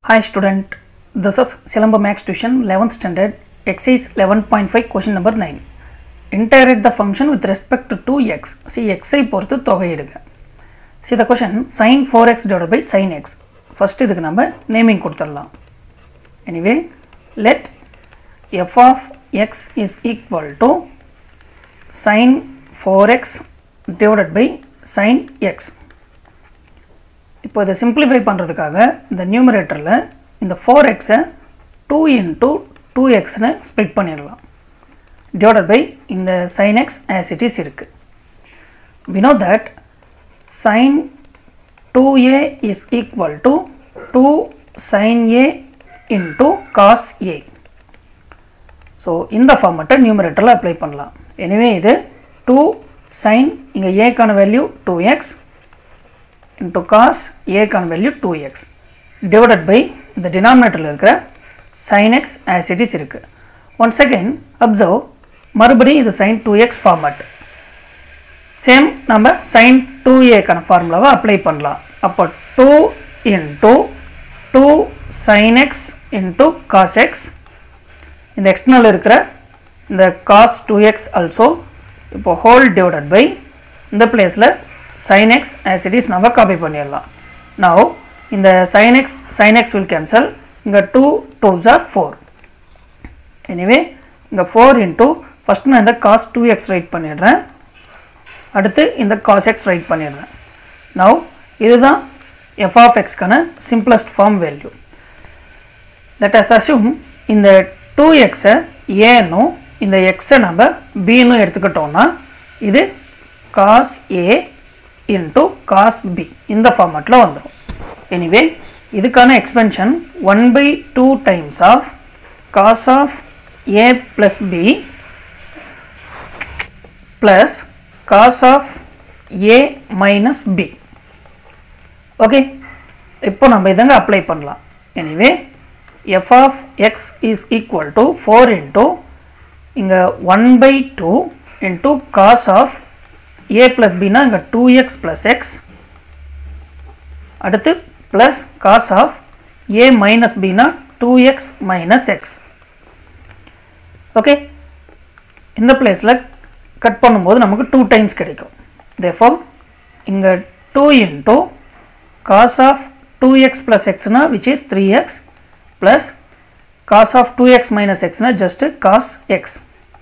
Hi student, this is Silamba Max Tuition 11th standard exercise 11.5 question number 9. Integrate the function with respect to 2x. See x ஐ பொறுத்து தொகை எடுங்க. See the question sin 4x divided by sin x. First இதுக்கு நம்ம naming கொடுத்துடலாம். Anyway, let f of x is equal to sin 4x divided by sin x. இப்போ இதை simplify பண்ணுறதுக்காக இந்த நியூமரேட்டரில் இந்த ஃபோர் எக்ஸை டூ இன்ட்டு டூ எக்ஸ்னு ஸ்ப்ளிட் பண்ணிடலாம் டிவைடட் பை இந்த sine x as it is இருக்குது we know that sin 2a is equal to 2 sin a into cos a so இந்த ஃபார்மெட்டை நியூமரேட்டரில் அப்ளை பண்ணலாம் எனவே இது டூ சைன் இங்கே ஏக்கான value two x into cos a கான வேல்யூ 2x divided by இந்த denominatorல இருக்கிற sin x as it is இருக்கு once again observe மறுபடி இது sin 2x format சேம் நம்ம sin 2a கான ஃபார்முலாவை அப்ளை பண்ணலாம் அப்போ 2 into 2 sin x into cos x இந்த எக்ஸ்டர்னல் இருக்கிற இந்த cos 2x also இப்போ ஹோல் டிவைடட் பை இந்த பிளேஸில் sin x as it is நம்ம காப்பி பண்ணிடலாம் now இந்த sin x sin x will cancel இங்கே 2 2s are 4 anyway இங்கே 4 into ஃபஸ்ட் நான் இந்த cos 2x ரைட் பண்ணிடுறேன் அடுத்து இந்த cos x ரைட் பண்ணிடுறேன் now இதுதான் f of x கான simplest form value let us assume இந்த 2x ஏனும் இந்த x நம்ம bன்னு எடுத்துக்கிட்டோம்னா இது cos a into cos b இந்த ஃபார்மேட்டில் வந்துடும் எனிவே இதுக்கான expansion one by two times of cos of a plus b plus cos of a minus b okay இப்போ நம்ம இதங்க அப்ளை பண்ணலாம் anyway f of x is equal to four into இங்கே one by two into cos of a plus b னா இங்க 2x plus x அடுத்து plus cos of a minus b னா 2x minus x okay இந்த பிளேஸில் cut பண்ணும்போது நமக்கு two times கிடைக்கும் therefore இங்கே two into cos of two x plus எக்ஸ்னா which is three x plus cos of two x minus எக்ஸ்னா just cos x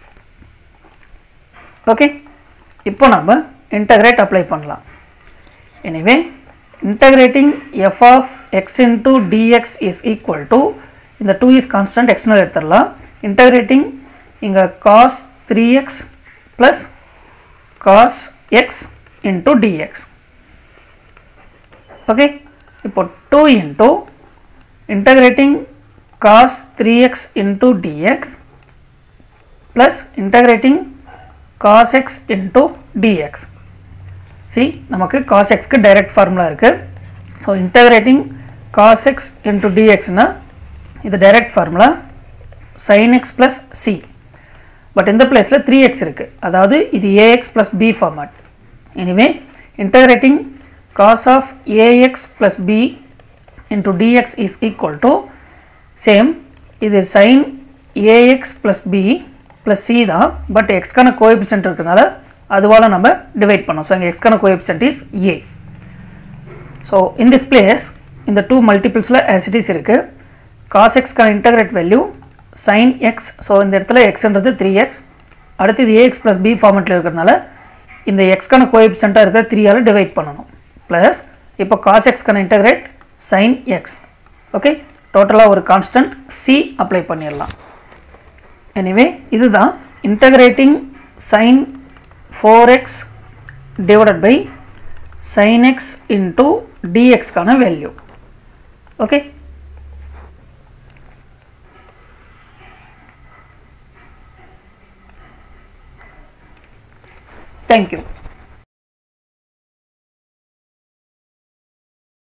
okay இப்போ நம்ம இன்டகிரேட் அப்ளை பண்ணலாம் anyway integrating f of x into dx is equal to இந்த two is constant external எடுத்துடலாம் integrating இங்கே cos three x plus cos x into dx okay இப்போ two into integrating cos three X into dx plus integrating cos x into dx see நமக்கு cos x க்கு direct formula இருக்கு so integrating cos x into dx னா இது direct formula sin x plus c but இந்த பிளேஸில் three x இருக்குது அதாவது இது a x plus b format anyway integrating cos of a x plus b into dx is equal to same இது sine a x plus b plus c தான் but எக்ஸ்க்கான coefficient இருக்கிறதுனால அதுவால் நம்ம டிவைட் பண்ணோம் ஸோ இங்கே எக்ஸ்க்கான coefficient is a so in this place இந்த டூ மல்டிபிள்ஸில் ஆசிட்டிஸ் இருக்குது காஸ் எக்ஸ்க்கான integrate value sine x so இந்த இடத்துல எக்ஸ்ன்றது த்ரீ எக்ஸ் அடுத்து இது ஏஎக்ஸ் ப்ளஸ் பி ஃபார்மெட்டில் இருக்கிறதுனால இந்த எக்ஸ்க்கான கோஎபிசண்ட்டாக இருக்கிற த்ரீயால் டிவைட் பண்ணணும் ப்ளஸ் இப்போ காஸ் எக்ஸ்க்கான இன்டகிரேட் சைன் எக்ஸ் ஓகே டோட்டலாக ஒரு கான்ஸ்டன்ட் சி அப்ளை பண்ணிடலாம் எனிவே இதுதான் integrating sine four x divided by sine x into டிஎக்ஸ்க்கான வேல்யூ ஓகே தேங்க்யூ